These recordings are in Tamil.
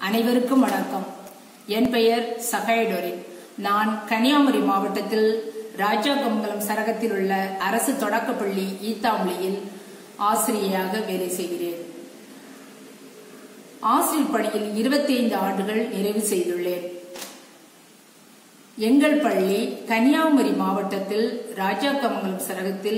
அனைவருக்கும் வணக்கம் என் பெயர் சகாயடோரின் நான் கன்னியாகுமரி மாவட்டத்தில் ராஜாகமங்கலம் சரகத்தில் உள்ள அரசு தொடக்கப்பள்ளி ஈத்தாமொழியில் ஆசிரியையாக வேலை செய்கிறேன் ஆசிரியர் பணியில் 25 ஆண்டுகள் நிறைவு செய்துள்ளேன் எங்கள் பள்ளி கன்னியாகுமரி மாவட்டத்தில் ராஜாக்கமங்கலம் சரகத்தில்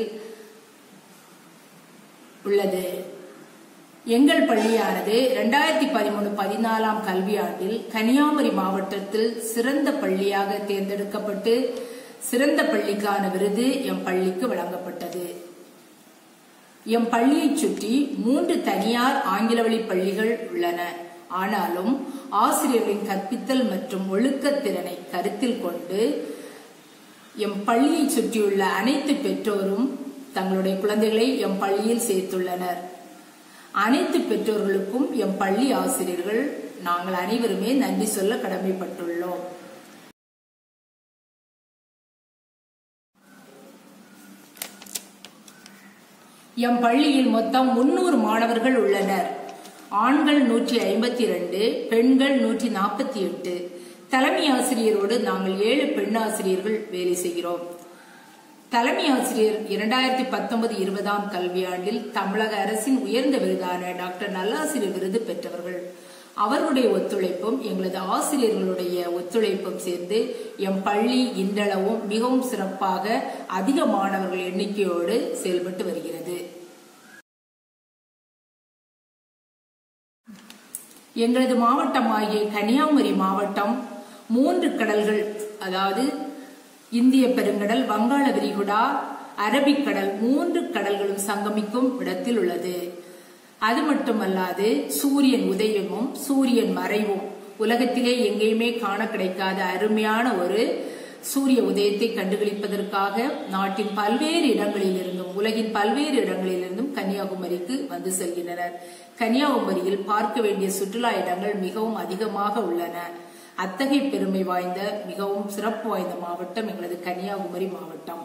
உள்ளது எங்கள் பள்ளியானது இரண்டாயிரத்தி பதிமூணு பதினாலாம் கல்வியாண்டில் கன்னியாகுமரி மாவட்டத்தில் சிறந்த பள்ளியாக தேர்ந்தெடுக்கப்பட்டு சிறந்த பள்ளிக்கான விருது எம் பள்ளிக்கு வழங்கப்பட்டது எம் பள்ளியைச் சுற்றி மூன்று தனியார் ஆங்கில வழி பள்ளிகள் உள்ளன ஆனாலும் ஆசிரியர்களின் கற்பித்தல் மற்றும் ஒழுக்கத் திறனை கருத்தில் கொண்டு எம் பள்ளியைச் சுற்றியுள்ள அனைத்து பெற்றோரும் தங்களுடைய குழந்தைகளை எம் பள்ளியில் சேர்த்துள்ளனர் அனைத்து பெற்றோர்களுக்கும் எம் பள்ளி ஆசிரியர்கள் நாங்கள் அனைவருமே நன்றி சொல்ல கடமைப்பட்டுள்ளோம் எம் பள்ளியில் மொத்தம் முன்னூறு மாணவர்கள் உள்ளனர் ஆண்கள் நூற்றி ஐம்பத்தி இரண்டு பெண்கள் நூற்றி நாற்பத்தி எட்டு தலைமை ஆசிரியரோடு நாங்கள் ஏழு பெண் ஆசிரியர்கள் வேலை செய்கிறோம் தலைமை ஆசிரியர் இரண்டாயிரத்தி பத்தொன்பது இருபதாம் கல்வியாண்டில் தமிழக அரசின் உயர்ந்த விருதான டாக்டர் நல்லாசிரியர் விருது பெற்றவர்கள் அவர்களுடைய ஒத்துழைப்பும் எங்களது ஆசிரியர்களுடைய ஒத்துழைப்பும் சேர்ந்து எம் பள்ளி இன்றளவும் மிகவும் சிறப்பாக அதிக மாணவர்கள் எண்ணிக்கையோடு செயல்பட்டு வருகிறது எங்களது மாவட்டமாகிய கன்னியாகுமரி மாவட்டம் மூன்று கடல்கள் அதாவது இந்திய பெருங்கடல் வங்காள விரிகுடா அரபிக்கடல் மூன்று கடல்களும் சங்கமிக்கும் இடத்தில் உள்ளது அது மட்டுமல்லாது சூரியன் உதயமும் சூரியன் மறைவும் உலகத்திலே எங்கேயுமே காண கிடைக்காத அருமையான ஒரு சூரிய உதயத்தை கண்டுகளிப்பதற்காக நாட்டின் பல்வேறு இடங்களிலிருந்தும் உலகின் பல்வேறு இடங்களிலிருந்தும் கன்னியாகுமரிக்கு வந்து செல்கின்றனர் கன்னியாகுமரியில் பார்க்க வேண்டிய சுற்றுலா இடங்கள் மிகவும் அதிகமாக உள்ளன அத்தகைய பெருமை வாய்ந்த மிகவும் சிறப்பு வாய்ந்த மாவட்டம் எங்களது கன்னியாகுமரி மாவட்டம்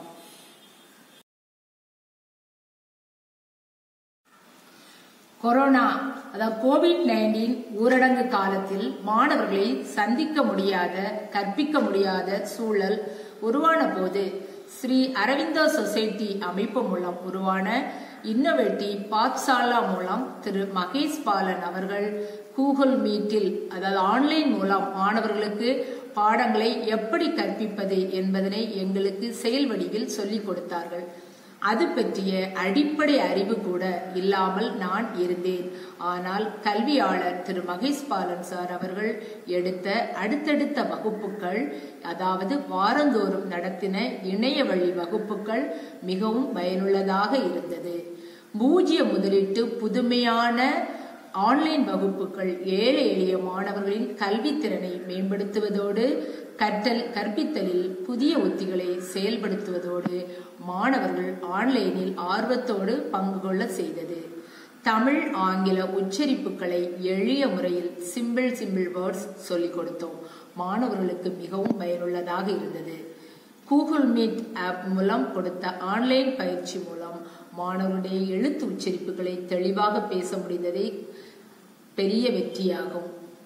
கொரோனா அதாவது கோவிட் நைன்டீன் ஊரடங்கு காலத்தில் மாணவர்களை சந்திக்க முடியாத கற்பிக்க முடியாத சூழல் உருவான போது ஸ்ரீ அரவிந்தா சொசைட்டி அமைப்பு மூலம் உருவான இன்னோவேட்டிவ் பாத்சாலா மூலம் திரு மகேஷ் பாலன் அவர்கள் கூகுள் மீட்டில் அதாவது ஆன்லைன் மூலம் மாணவர்களுக்கு பாடங்களை எப்படி கற்பிப்பது என்பதனை எங்களுக்கு செயல் வடிவில் சொல்லிக் கொடுத்தார்கள் அது பற்றிய அடிப்படை அறிவு கூட இல்லாமல் நான் இருந்தேன் ஆனால் கல்வியாளர் திரு மகேஷ் பாலன் சார் அவர்கள் எடுத்த அடுத்தடுத்த வகுப்புகள் அதாவது வாரந்தோறும் நடத்தின இணைய வழி வகுப்புகள் மிகவும் பயனுள்ளதாக இருந்தது பூஜ்ய முதலீட்டு புதுமையான ஆன்லைன் வகுப்புகள் ஏழை எளிய மாணவர்களின் கல்வித்திறனை மேம்படுத்துவதோடு கற்றல் கற்பித்தலில் புதிய உத்திகளை செயல்படுத்துவதோடு மாணவர்கள் ஆன்லைனில் ஆர்வத்தோடு பங்கு கொள்ள செய்தது தமிழ் ஆங்கில உச்சரிப்புகளை எளிய முறையில் சிம்பிள் சிம்பிள் வேர்ட்ஸ் சொல்லிக் கொடுத்தோம் மாணவர்களுக்கு மிகவும் பயனுள்ளதாக இருந்தது கூகுள் மீட் ஆப் மூலம் கொடுத்த ஆன்லைன் பயிற்சி மூலம் மாணவருடைய எழுத்து உச்சரிப்புகளை தெளிவாக பேச முடிந்ததே பெரிய வெற்றியாகும்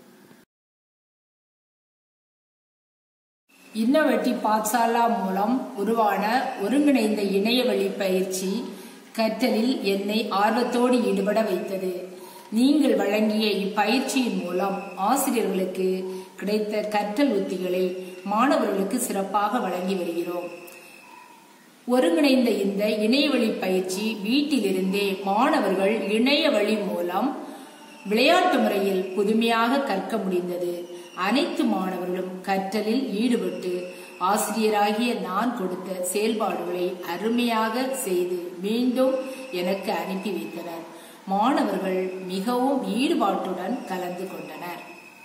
இன்னவெட்டி பாத்சாலா மூலம் உருவான ஒருங்கிணைந்த இணையவழி பயிற்சி கற்றலில் என்னை ஆர்வத்தோடு ஈடுபட வைத்தது நீங்கள் வழங்கிய இப்பயிற்சியின் மூலம் ஆசிரியர்களுக்கு கிடைத்த கற்றல் உத்திகளை மாணவர்களுக்கு சிறப்பாக வழங்கி வருகிறோம் ஒருங்கிணைந்த இந்த இணையவழி பயிற்சி வீட்டிலிருந்தே மாணவர்கள் இணைய வழி மூலம் விளையாட்டு முறையில் புதுமையாக கற்க முடிந்தது அனைத்து மாணவர்களும் கற்றலில் ஈடுபட்டு ஆசிரியராகிய நான் கொடுத்த செயல்பாடுகளை அருமையாக செய்து மீண்டும் எனக்கு அனுப்பி வைத்தனர் மாணவர்கள் மிகவும் ஈடுபாட்டுடன் கலந்து கொண்டனர்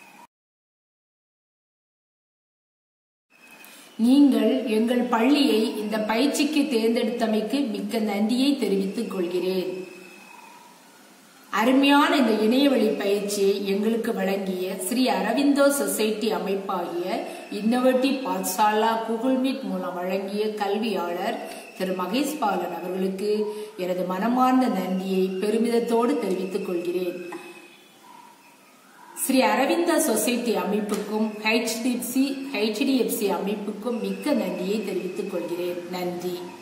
நீங்கள் எங்கள் பள்ளியை இந்த பயிற்சிக்கு தேர்ந்தெடுத்தமைக்கு மிக்க நன்றியை தெரிவித்துக் கொள்கிறேன் அருமையான இந்த இணையவழி பயிற்சியை எங்களுக்கு வழங்கிய ஸ்ரீ அரவிந்தோ சொசைட்டி அமைப்பாகிய இன்னோவேட்டிவ் பாத்சாலா கூகுள் மீட் மூலம் வழங்கிய கல்வியாளர் திரு மகேஷ் பாலன் அவர்களுக்கு எனது மனமார்ந்த நன்றியை பெருமிதத்தோடு தெரிவித்துக் கொள்கிறேன் ஸ்ரீ அரவிந்த சொசைட்டி அமைப்புக்கும் ஹெச்டிஎஃப்சி ஹெச்டிஎஃப்சி அமைப்புக்கும் மிக்க நன்றியை தெரிவித்துக் கொள்கிறேன் நன்றி